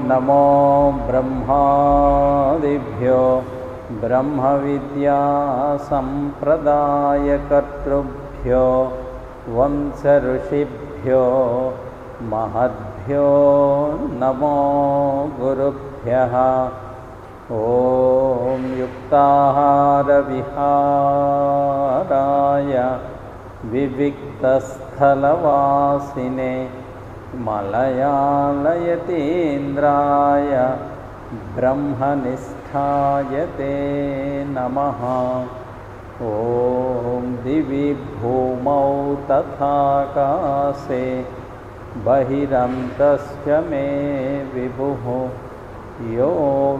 नमो ब्रह्मादिभ्यो ब्रह्मविद्यासम्प्रदायकर्तृभ्यो वंशऋषिभ्यो महद्भ्यो नमो गुरुभ्यः ॐ युक्ताहारविहाराय विविक्तस्थलवासिने मलयालयतीन्द्राय ब्रह्मनिष्ठाय ते नमः ॐ दिवि भूमौ तथाकाशे बहिरन्तश्च मे विभुः यो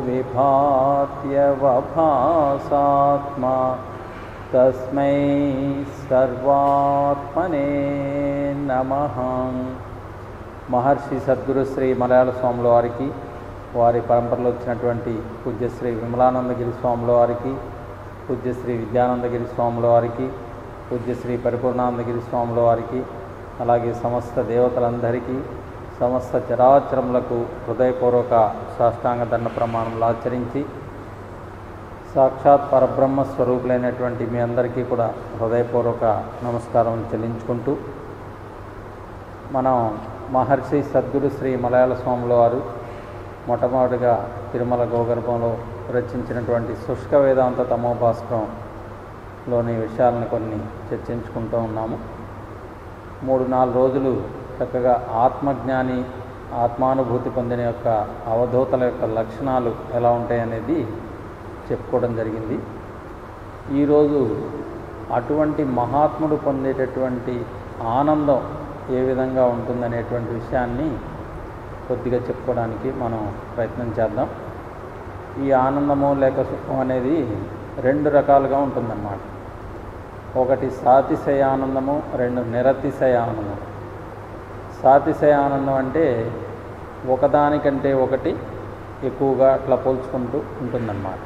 विभात्यवभासात्मा తస్మై సర్వాత్మనే నమ మహర్షి సద్గురు శ్రీ మలయాళ స్వాముల వారికి వారి పరంపరలో వచ్చినటువంటి పూజ్యశ్రీ విమలానందగిరి స్వాముల వారికి పూజ్యశ్రీ విద్యానందగిరి స్వాముల వారికి పూజ్యశ్రీ పరిపూర్ణానందగిరి స్వాముల వారికి అలాగే సమస్త దేవతలందరికీ సమస్త చరాచరములకు హృదయపూర్వక సాష్టాంగ దండ ప్రమాణములు ఆచరించి సాక్షాత్ పరబ్రహ్మ స్వరూపులైనటువంటి మీ అందరికీ కూడా హృదయపూర్వక నమస్కారం చెల్లించుకుంటూ మనం మహర్షి సద్గురు శ్రీ మలయాళ స్వాముల వారు మొట్టమొదటిగా తిరుమల గోగర్భంలో రచించినటువంటి శుష్క వేదాంత తమోభాస్కరంలోని విషయాలను కొన్ని చర్చించుకుంటూ ఉన్నాము మూడు నాలుగు రోజులు చక్కగా ఆత్మజ్ఞాని ఆత్మానుభూతి పొందిన యొక్క అవధూతల యొక్క లక్షణాలు ఎలా ఉంటాయనేది చెప్పుకోవడం జరిగింది ఈరోజు అటువంటి మహాత్ముడు పొందేటటువంటి ఆనందం ఏ విధంగా ఉంటుందనేటువంటి విషయాన్ని కొద్దిగా చెప్పుకోవడానికి మనం ప్రయత్నం చేద్దాం ఈ ఆనందము లేక సుఖం అనేది రెండు రకాలుగా ఉంటుందన్నమాట ఒకటి సాతిశయ ఆనందము రెండు నిరతిశయ ఆనందం సాతిశయ ఆనందం అంటే ఒకదానికంటే ఒకటి ఎక్కువగా అట్లా పోల్చుకుంటూ ఉంటుందన్నమాట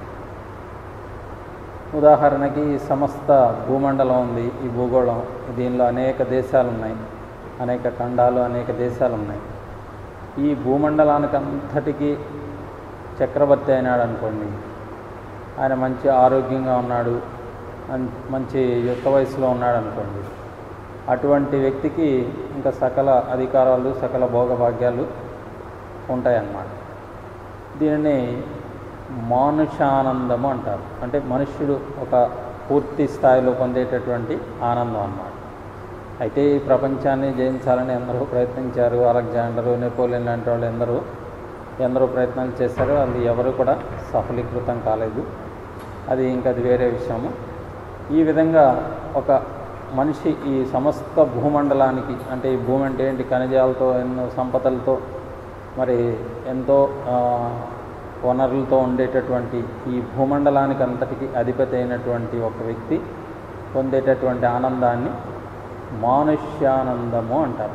ఉదాహరణకి ఈ సమస్త భూమండలం ఉంది ఈ భూగోళం దీనిలో అనేక దేశాలు ఉన్నాయి అనేక ఖండాలు అనేక దేశాలు ఉన్నాయి ఈ భూమండలానికి అంతటికీ చక్రవర్తి అయినాడు అనుకోండి ఆయన మంచి ఆరోగ్యంగా ఉన్నాడు మంచి యుక్త వయసులో ఉన్నాడు అనుకోండి అటువంటి వ్యక్తికి ఇంకా సకల అధికారాలు సకల భోగభాగ్యాలు ఉంటాయన్నమాట దీనిని మానుషానందము అంటారు అంటే మనుష్యుడు ఒక పూర్తి స్థాయిలో పొందేటటువంటి ఆనందం అన్నమాట అయితే ఈ ప్రపంచాన్ని జయించాలని ఎందరో ప్రయత్నించారు అలెగ్జాండరు నెపోలియన్ లాంటి వాళ్ళు ఎందరో ఎందరో ప్రయత్నాలు చేశారు అది ఎవరు కూడా సఫలీకృతం కాలేదు అది ఇంకా అది వేరే విషయము ఈ విధంగా ఒక మనిషి ఈ సమస్త భూమండలానికి అంటే ఈ భూమి అంటే ఏంటి ఖనిజాలతో ఎన్నో సంపదలతో మరి ఎంతో వనరులతో ఉండేటటువంటి ఈ భూమండలానికి అంతటికి అధిపతి అయినటువంటి ఒక వ్యక్తి పొందేటటువంటి ఆనందాన్ని మానుష్యానందము అంటారు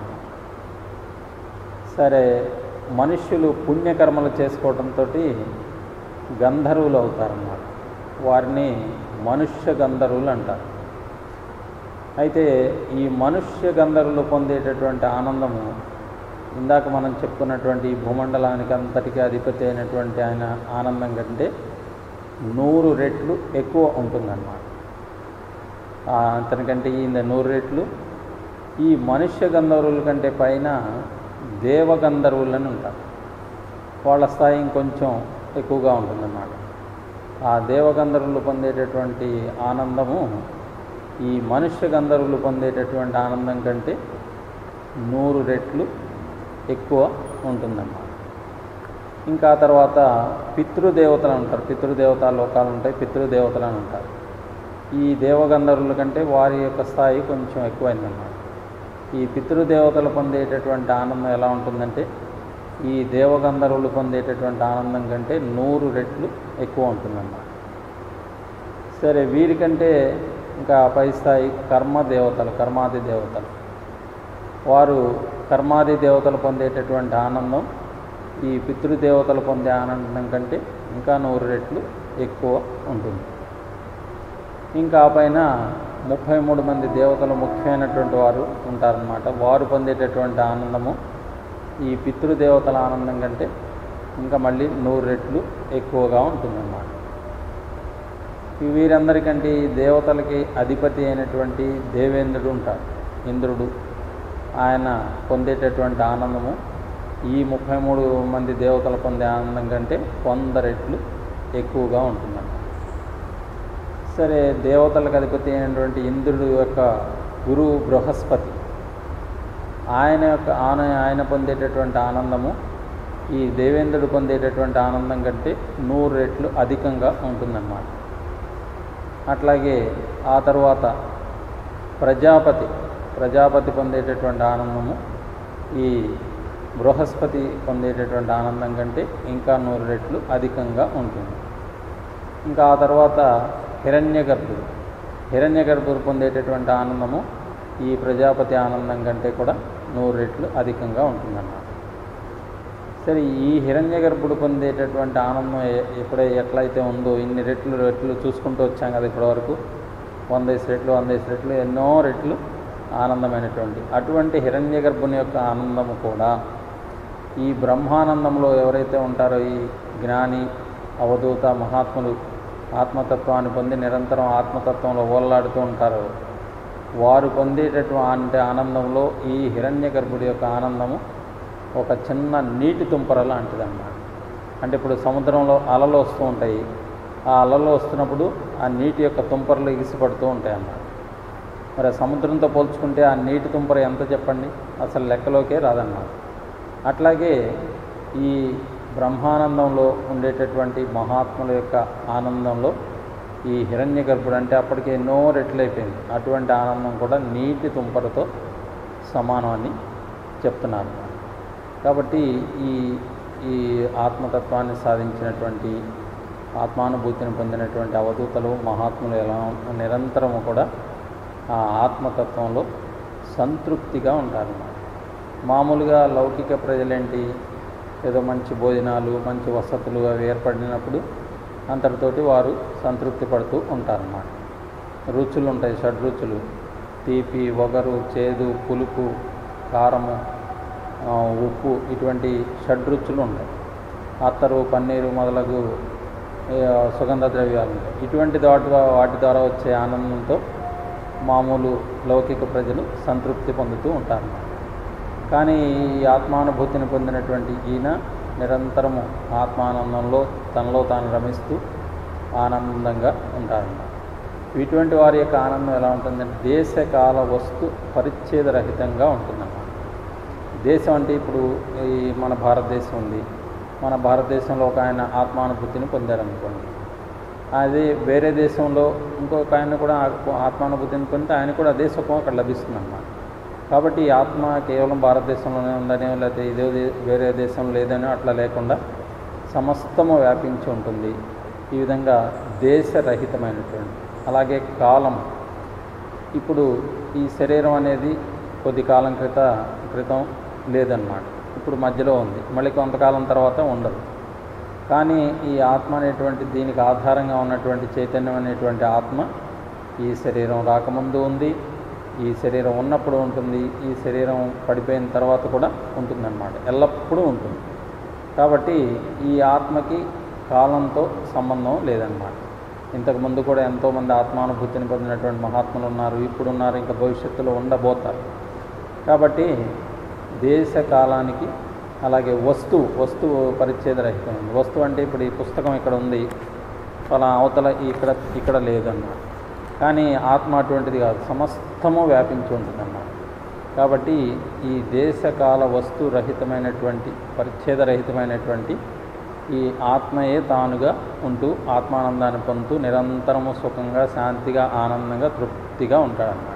సరే మనుష్యులు పుణ్యకర్మలు చేసుకోవడంతో గంధర్వులు అవుతారన్నమాట వారిని మనుష్య గంధర్వులు అంటారు అయితే ఈ మనుష్య గంధర్వులు పొందేటటువంటి ఆనందము ఇందాక మనం చెప్పుకున్నటువంటి ఈ భూమండలానికి అంతటికీ అధిపతి అయినటువంటి ఆయన ఆనందం కంటే నూరు రెట్లు ఎక్కువ ఉంటుందన్నమాట అతనికంటే ఈ నూరు రెట్లు ఈ మనుష్య గంధర్వుల కంటే పైన దేవగంధర్వులని ఉంటారు వాళ్ళ స్థాయి ఇంకొంచెం ఎక్కువగా ఉంటుందన్నమాట ఆ దేవగంధర్వులు పొందేటటువంటి ఆనందము ఈ మనుష్య గంధర్వులు పొందేటటువంటి ఆనందం కంటే నూరు రెట్లు ఎక్కువ ఉంటుందన్నమాట ఇంకా తర్వాత పితృదేవతలు అంటారు పితృదేవతా లోకాలు ఉంటాయి పితృదేవతలు అని ఉంటారు ఈ దేవగంధర్వుల కంటే వారి యొక్క స్థాయి కొంచెం ఎక్కువైందన్నమాట ఈ పితృదేవతలు పొందేటటువంటి ఆనందం ఎలా ఉంటుందంటే ఈ దేవగంధర్వులు పొందేటటువంటి ఆనందం కంటే నూరు రెట్లు ఎక్కువ ఉంటుందన్నమాట సరే వీరికంటే ఇంకా పై స్థాయి కర్మ దేవతలు కర్మాది దేవతలు వారు కర్మాది దేవతలు పొందేటటువంటి ఆనందం ఈ పితృదేవతలు పొందే ఆనందం కంటే ఇంకా నూరు రెట్లు ఎక్కువ ఉంటుంది ఇంకా ఆ పైన ముప్పై మూడు మంది దేవతలు ముఖ్యమైనటువంటి వారు ఉంటారనమాట వారు పొందేటటువంటి ఆనందము ఈ పితృదేవతల ఆనందం కంటే ఇంకా మళ్ళీ నూరు రెట్లు ఎక్కువగా ఉంటుందన్నమాట ఈ వీరందరికంటే ఈ దేవతలకి అధిపతి అయినటువంటి దేవేంద్రుడు ఉంటాడు ఇంద్రుడు ఆయన పొందేటటువంటి ఆనందము ఈ ముప్పై మూడు మంది దేవతలు పొందే ఆనందం కంటే వంద రెట్లు ఎక్కువగా ఉంటుందన్నమాట సరే దేవతలకు అధిపతి అయినటువంటి ఇంద్రుడు యొక్క గురువు బృహస్పతి ఆయన యొక్క ఆన ఆయన పొందేటటువంటి ఆనందము ఈ దేవేంద్రుడు పొందేటటువంటి ఆనందం కంటే నూరు రెట్లు అధికంగా ఉంటుందన్నమాట అట్లాగే ఆ తరువాత ప్రజాపతి ప్రజాపతి పొందేటటువంటి ఆనందము ఈ బృహస్పతి పొందేటటువంటి ఆనందం కంటే ఇంకా నూరు రెట్లు అధికంగా ఉంటుంది ఇంకా ఆ తర్వాత హిరణ్య గర్భుడు హిరణ్య గర్భుడు పొందేటటువంటి ఆనందము ఈ ప్రజాపతి ఆనందం కంటే కూడా నూరు రెట్లు అధికంగా ఉంటుందన్నమాట సరే ఈ హిరణ్య గర్భుడు పొందేటటువంటి ఆనందం ఎ- ఎప్పుడే ఎట్లయితే ఉందో ఇన్ని రెట్లు రెట్లు చూసుకుంటూ వచ్చాం కదా ఇప్పటివరకు వందేసి రెట్లు వందేసి రెట్లు ఎన్నో రెట్లు ఆనందమైనటువంటి అటువంటి హిరణ్య గర్భుని యొక్క ఆనందము కూడా ఈ బ్రహ్మానందంలో ఎవరైతే ఉంటారో ఈ జ్ఞాని అవధూత మహాత్ములు ఆత్మతత్వాన్ని పొంది నిరంతరం ఆత్మతత్వంలో ఓల్లాడుతూ ఉంటారో వారు పొందేటటువంటి ఆనందంలో ఈ హిరణ్య గర్భుడి యొక్క ఆనందము ఒక చిన్న నీటి తుంపర లాంటిదన్నమాట అంటే ఇప్పుడు సముద్రంలో అలలు వస్తూ ఉంటాయి ఆ అలలు వస్తున్నప్పుడు ఆ నీటి యొక్క తుంపరలు ఎగిసిపడుతూ ఉంటాయి అన్నమాట మరి ఆ సముద్రంతో పోల్చుకుంటే ఆ నీటి తుంపర ఎంత చెప్పండి అసలు లెక్కలోకే రాదన్నమాట అట్లాగే ఈ బ్రహ్మానందంలో ఉండేటటువంటి మహాత్ముల యొక్క ఆనందంలో ఈ హిరణ్య గర్భుడు అంటే అప్పటికి ఎన్నో రెట్లయిపోయింది అటువంటి ఆనందం కూడా నీటి తుంపరతో సమానం అని చెప్తున్నారు కాబట్టి ఈ ఈ ఆత్మతత్వాన్ని సాధించినటువంటి ఆత్మానుభూతిని పొందినటువంటి అవధూతలు మహాత్ములు ఎలా నిరంతరము కూడా ఆ ఆత్మతత్వంలో సంతృప్తిగా ఉంటారన్నమాట మామూలుగా లౌకిక ప్రజలేంటి ఏదో మంచి భోజనాలు మంచి వసతులు అవి ఏర్పడినప్పుడు అంతటితోటి వారు సంతృప్తి పడుతూ ఉంటారన్నమాట రుచులు ఉంటాయి షడ్రుచులు తీపి వగరు చేదు పులుపు కారము ఆ, ఉప్పు ఇటువంటి షడ్రుచులు ఉంటాయి అత్తరు పన్నీరు మొదలగు ఏ, సుగంధ ద్రవ్యాలు ఉంటాయి ఇటువంటి వాటి వాటి ద్వారా వచ్చే ఆనందంతో మామూలు లౌకిక ప్రజలు సంతృప్తి పొందుతూ ఉంటారు కానీ ఈ ఆత్మానుభూతిని పొందినటువంటి ఈయన నిరంతరము ఆత్మానందంలో తనలో తాను రమిస్తూ ఆనందంగా ఉంటారన్నమాట ఇటువంటి వారి యొక్క ఆనందం ఎలా ఉంటుందంటే దేశకాల వస్తు పరిచ్ఛేదరహితంగా ఉంటుందన్నమాట దేశం అంటే ఇప్పుడు ఈ మన భారతదేశం ఉంది మన భారతదేశంలో ఒక ఆయన ఆత్మానుభూతిని పొందారనుకోండి అదే వేరే దేశంలో ఇంకొక ఆయన కూడా ఆ- ఆత్మానుభూతిని పొందితే ఆయన కూడా అదే సుఖం అక్కడ లభిస్తుంది అన్నమాట కాబట్టి ఈ ఆత్మ కేవలం భారతదేశంలోనే ఉందనే లేకపోతే ఇదే దే- వేరే దేశం లేదనో అట్లా లేకుండా సమస్తము వ్యాపించి ఉంటుంది ఈ విధంగా దేశరహితమైనటువంటి అలాగే కాలం ఇప్పుడు ఈ శరీరం అనేది కొద్ది కాలం క్రిత క్రితం లేదన్నమాట ఇప్పుడు మధ్యలో ఉంది మళ్ళీ కొంతకాలం తర్వాత ఉండదు కానీ ఈ ఆత్మ అనేటువంటి దీనికి ఆధారంగా ఉన్నటువంటి చైతన్యం అనేటువంటి ఆత్మ ఈ శరీరం రాకముందు ఉంది ఈ శరీరం ఉన్నప్పుడు ఉంటుంది ఈ శరీరం పడిపోయిన తర్వాత కూడా ఉంటుందన్నమాట ఎల్లప్పుడూ ఉంటుంది కాబట్టి ఈ ఆత్మకి కాలంతో సంబంధం లేదన్నమాట ఇంతకుముందు కూడా ఎంతోమంది ఆత్మానుభూతిని పొందినటువంటి మహాత్ములు ఉన్నారు ఇప్పుడు ఉన్నారు ఇంకా భవిష్యత్తులో ఉండబోతారు కాబట్టి దేశ కాలానికి అలాగే వస్తువు వస్తువు పరిచ్ఛేద రహితమైంది వస్తువు అంటే ఇప్పుడు ఈ పుస్తకం ఇక్కడ ఉంది అలా అవతల ఇక్కడ ఇక్కడ లేదన్నమాట కానీ ఆత్మ అటువంటిది కాదు సమస్తము వ్యాపించి ఉంటుందన్నమాట కాబట్టి ఈ దేశకాల వస్తు రహితమైనటువంటి పరిచ్ఛేద రహితమైనటువంటి ఈ ఆత్మయే తానుగా ఉంటూ ఆత్మానందాన్ని పొందుతూ నిరంతరము సుఖంగా శాంతిగా ఆనందంగా తృప్తిగా ఉంటాడన్నమాట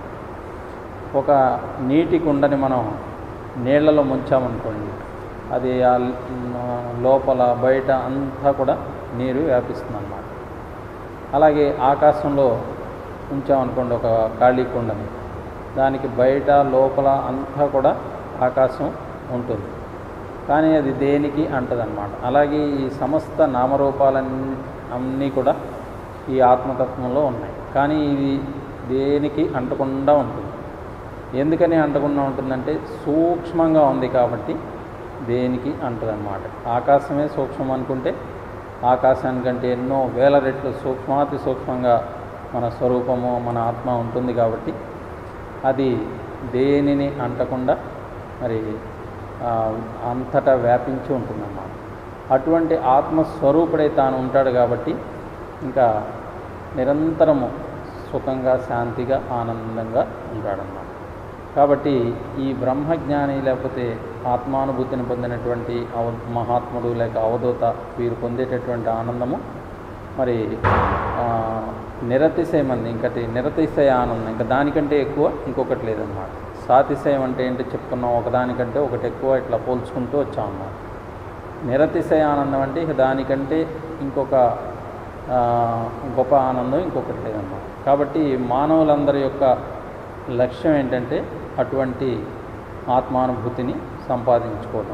ఒక నీటి కుండని మనం నీళ్లలో ముంచామనుకోండి అది ఆ ల్- లోపల బయట అంతా కూడా నీరు వ్యాపిస్తుంది అన్నమాట అలాగే ఆకాశంలో ఉంచామనుకోండి ఒక ఖాళీ కుండని దానికి బయట లోపల అంతా కూడా ఆకాశం ఉంటుంది కానీ అది దేనికి అంటదన్నమాట అలాగే ఈ సమస్త నామరూపాలన్నీ అన్నీ కూడా ఈ ఆత్మతత్వంలో ఉన్నాయి కానీ ఇది దేనికి అంటకుండా ఉంటుంది ఎందుకని అంటకుండా ఉంటుందంటే సూక్ష్మంగా ఉంది కాబట్టి దేనికి అంటదన్నమాట ఆకాశమే సూక్ష్మం అనుకుంటే ఆకాశానికంటే ఎన్నో వేల రెట్లు సూక్ష్మాతి సూక్ష్మంగా మన స్వరూపము మన ఆత్మ ఉంటుంది కాబట్టి అది దేనిని అంటకుండా మరి ఆ, అంతటా వ్యాపించి ఉంటుందన్నమాట అటువంటి ఆత్మస్వరూపుడై తాను ఉంటాడు కాబట్టి ఇంకా నిరంతరము సుఖంగా శాంతిగా ఆనందంగా ఉంటాడన్నమాట కాబట్టి ఈ బ్రహ్మజ్ఞాని లేకపోతే ఆత్మానుభూతిని పొందినటువంటి అవ మహాత్ముడు లేక అవధూత వీరు పొందేటటువంటి ఆనందము మరి ఆ, నిరతిశయమంది ఇంకటి నిరతిశయ ఆనందం ఇంకా దానికంటే ఎక్కువ ఇంకొకటి లేదన్నమాట సాతిశయం అంటే ఏంటి చెప్పుకున్నాం ఒకదానికంటే ఒకటి ఎక్కువ ఇట్లా పోల్చుకుంటూ వచ్చాం అన్నమాట నిరతిశయ ఆనందం అంటే ఇక దానికంటే ఇంకొక ఆ, గొప్ప ఆనందం ఇంకొకటి లేదన్నమాట కాబట్టి మానవులందరి యొక్క లక్ష్యం ఏంటంటే అటువంటి ఆత్మానుభూతిని సంపాదించుకోవడం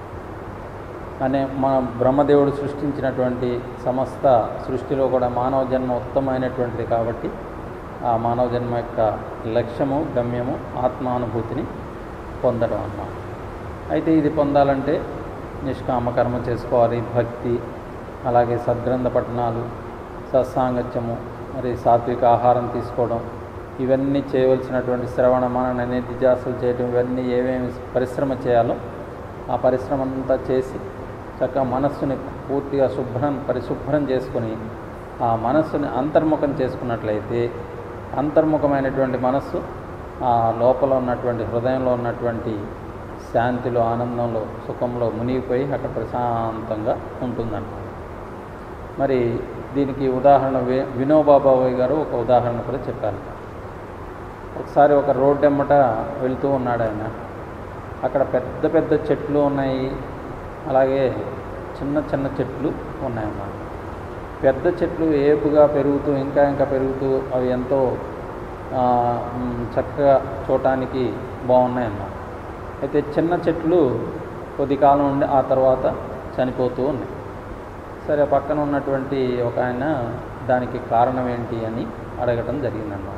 అనే మన బ్రహ్మదేవుడు సృష్టించినటువంటి సమస్త సృష్టిలో కూడా మానవ జన్మ ఉత్తమమైనటువంటిది కాబట్టి ఆ మానవ జన్మ యొక్క లక్ష్యము గమ్యము ఆత్మానుభూతిని పొందడం అన్నమాట అయితే ఇది పొందాలంటే నిష్కామ కర్మ చేసుకోవాలి భక్తి అలాగే సద్గ్రంథ పఠనాలు సత్సాంగత్యము మరి సాత్విక ఆహారం తీసుకోవడం ఇవన్నీ చేయవలసినటువంటి శ్రవణ మనన నిధిజాసులు చేయడం ఇవన్నీ ఏమేమి పరిశ్రమ చేయాలో ఆ పరిశ్రమ అంతా చేసి చక్కగా మనస్సుని పూర్తిగా శుభ్రం పరిశుభ్రం చేసుకొని ఆ మనస్సుని అంతర్ముఖం చేసుకున్నట్లయితే అంతర్ముఖమైనటువంటి మనస్సు ఆ లోపల ఉన్నటువంటి హృదయంలో ఉన్నటువంటి శాంతిలో ఆనందంలో సుఖంలో మునిగిపోయి అక్కడ ప్రశాంతంగా ఉంటుందన్నమాట మరి దీనికి ఉదాహరణ వి వినోబాబాబాయ్ గారు ఒక ఉదాహరణ కూడా చెప్పారు ఒకసారి ఒక రోడ్డు ఎమ్మట వెళ్తూ ఉన్నాడు ఆయన అక్కడ పెద్ద పెద్ద చెట్లు ఉన్నాయి అలాగే చిన్న చిన్న చెట్లు ఉన్నాయన్నమాట పెద్ద చెట్లు ఏపుగా పెరుగుతూ ఇంకా ఇంకా పెరుగుతూ అవి ఎంతో ఆ, మ్, చక్కగా చూడటానికి బాగున్నాయన్నమాట అయితే చిన్న చెట్లు కొద్ది కాలం ఉండి ఆ తర్వాత చనిపోతూ ఉన్నాయి సరే పక్కన ఉన్నటువంటి ఒక ఆయన దానికి కారణం ఏంటి అని అడగటం జరిగిందన్నమాట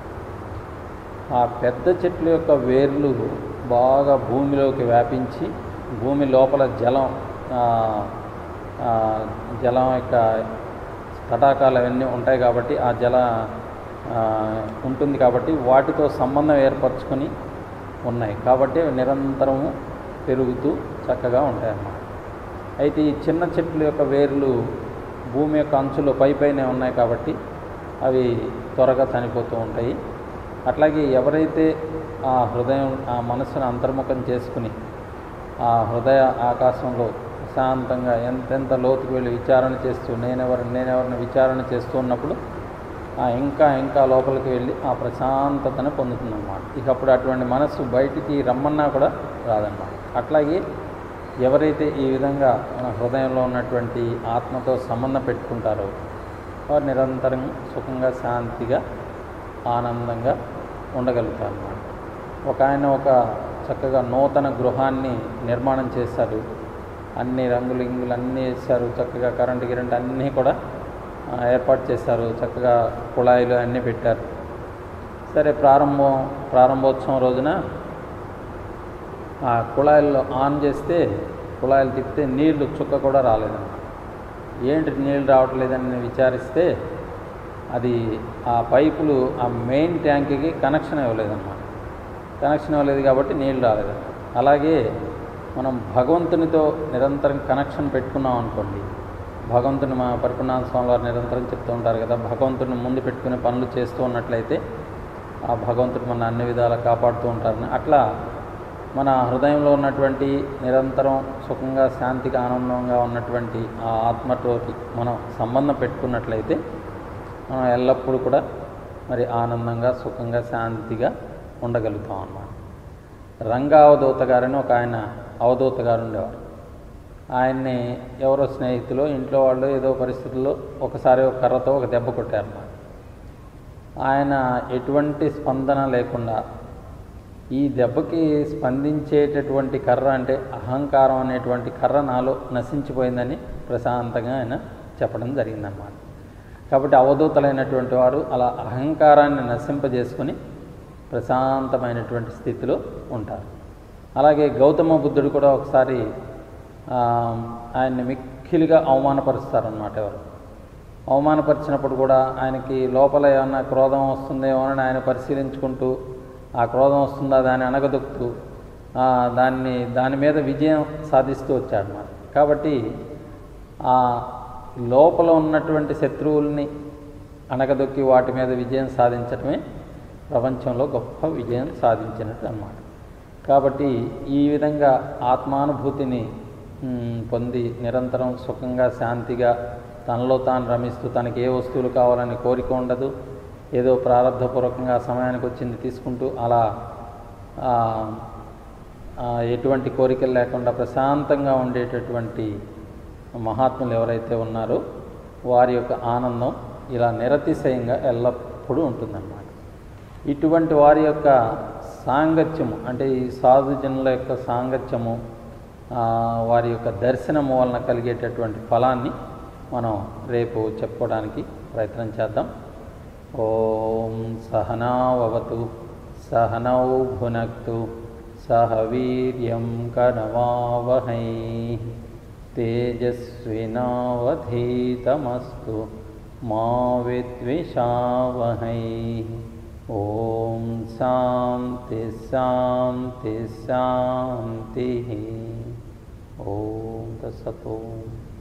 ఆ పెద్ద చెట్ల యొక్క వేర్లు బాగా భూమిలోకి వ్యాపించి భూమి లోపల జలం ఆ, ఆ, జలం యొక్క తటాకాలు అవన్నీ ఉంటాయి కాబట్టి ఆ జల ఆ, ఉంటుంది కాబట్టి వాటితో సంబంధం ఏర్పరచుకొని ఉన్నాయి కాబట్టి అవి నిరంతరము పెరుగుతూ చక్కగా ఉంటాయి అన్నమాట అయితే ఈ చిన్న చెట్ల యొక్క వేర్లు భూమి యొక్క అంచులో పై పైనే ఉన్నాయి కాబట్టి అవి త్వరగా చనిపోతూ ఉంటాయి అట్లాగే ఎవరైతే ఆ హృదయం ఆ మనస్సును అంతర్ముఖం చేసుకుని ఆ హృదయ ఆకాశంలో ప్రశాంతంగా ఎంతెంత లోతుకు వెళ్ళి విచారణ చేస్తూ నేనెవరు నేనెవరిని విచారణ చేస్తూ ఉన్నప్పుడు ఆ ఇంకా ఇంకా లోపలికి వెళ్ళి ఆ ప్రశాంతతను పొందుతుందన్నమాట ఇక అప్పుడు అటువంటి మనస్సు బయటికి రమ్మన్నా కూడా రాదన్నమాట అట్లాగే ఎవరైతే ఈ విధంగా మన హృదయంలో ఉన్నటువంటి ఆత్మతో సంబంధం పెట్టుకుంటారో వారు నిరంతరం సుఖంగా శాంతిగా ఆనందంగా ఉండగలుగుతారు అన్నమాట ఒక ఆయన ఒక చక్కగా నూతన గృహాన్ని నిర్మాణం చేశారు అన్ని రంగులు ఇంగులు అన్నీ వేశారు చక్కగా కరెంటు గిరెంట్ అన్నీ కూడా ఆ, ఏర్పాటు చేశారు చక్కగా కుళాయిలు అన్నీ పెట్టారు సరే ప్రారంభం ప్రారంభోత్సవం రోజున ఆ కుళాయిల్లో ఆన్ చేస్తే కుళాయిలు తిప్పితే నీళ్లు చుక్క కూడా రాలేదన్నమాట ఏంటి నీళ్ళు రావట్లేదని విచారిస్తే అది ఆ పైపులు ఆ మెయిన్ ట్యాంక్కి కనెక్షన్ ఇవ్వలేదన్నమాట కనెక్షన్ ఇవ్వలేదు కాబట్టి నీళ్ళు రాలేదు అలాగే మనం భగవంతునితో నిరంతరం కనెక్షన్ పెట్టుకున్నాం అనుకోండి భగవంతుని మా పరిపూర్ణానంద స్వామి వారు నిరంతరం చెప్తూ ఉంటారు కదా భగవంతుని ముందు పెట్టుకుని పనులు చేస్తూ ఉన్నట్లయితే ఆ భగవంతుడు మన అన్ని విధాలా కాపాడుతూ ఉంటారని అట్లా మన హృదయంలో ఉన్నటువంటి నిరంతరం సుఖంగా శాంతిగా ఆనందంగా ఉన్నటువంటి ఆ ఆత్మతోటి మనం సంబంధం పెట్టుకున్నట్లయితే మనం ఎల్లప్పుడూ కూడా మరి ఆనందంగా సుఖంగా శాంతిగా ఉండగలుగుతాం అన్నమాట రంగా అవధూత గారని ఒక ఆయన అవధూత గారు ఉండేవారు ఆయన్ని ఎవరో స్నేహితులు ఇంట్లో వాళ్ళు ఏదో పరిస్థితుల్లో ఒకసారి ఒక కర్రతో ఒక దెబ్బ కొట్టారన్నమాట ఆయన ఎటువంటి స్పందన లేకుండా ఈ దెబ్బకి స్పందించేటటువంటి కర్ర అంటే అహంకారం అనేటువంటి కర్ర నాలో నశించిపోయిందని ప్రశాంతంగా ఆయన చెప్పడం జరిగిందన్నమాట కాబట్టి అవధూతలైనటువంటి వారు అలా అహంకారాన్ని నశింపజేసుకుని ప్రశాంతమైనటువంటి స్థితిలో ఉంటారు అలాగే గౌతమ బుద్ధుడు కూడా ఒకసారి ఆ, ఆయన్ని మిక్కిలిగా అవమానపరుస్తారనమాట ఎవరు అవమానపరిచినప్పుడు కూడా ఆయనకి లోపల ఏమన్నా క్రోధం వస్తుందేమో అని ఆయన పరిశీలించుకుంటూ ఆ క్రోధం వస్తుందా దాన్ని అనగదొక్కుతూ ఆ, దాన్ని దాని మీద విజయం సాధిస్తూ వచ్చాడనమాట కాబట్టి ఆ లోపల ఉన్నటువంటి శత్రువుల్ని అణగదొక్కి వాటి మీద విజయం సాధించడమే ప్రపంచంలో గొప్ప విజయం సాధించినట్టు అన్నమాట కాబట్టి ఈ విధంగా ఆత్మానుభూతిని మ్, పొంది నిరంతరం సుఖంగా శాంతిగా తనలో తాను రమిస్తూ తనకి ఏ వస్తువులు కావాలని కోరిక ఉండదు ఏదో ప్రారంభపూర్వకంగా సమయానికి వచ్చింది తీసుకుంటూ అలా ఆ, ఆ, ఎటువంటి కోరికలు లేకుండా ప్రశాంతంగా ఉండేటటువంటి మహాత్ములు ఎవరైతే ఉన్నారో వారి యొక్క ఆనందం ఇలా నిరతిశయంగా ఎల్లప్పుడూ ఉంటుందన్నమాట ఇటువంటి వారి యొక్క సాంగత్యము అంటే ఈ సాధుజనుల యొక్క సాంగత్యము ఆ, వారి యొక్క దర్శనము వలన కలిగేటటువంటి ఫలాన్ని మనం రేపు చెప్పుకోవడానికి ప్రయత్నం చేద్దాం ఓం సహనావతు సహనౌ భునక్తు సహ వీర్యం కనవావహై తేజస్వినావధీతమస్తు మా విద్విషావహై ఓం శాంతి శాంతి శాంతి ఓం తసతో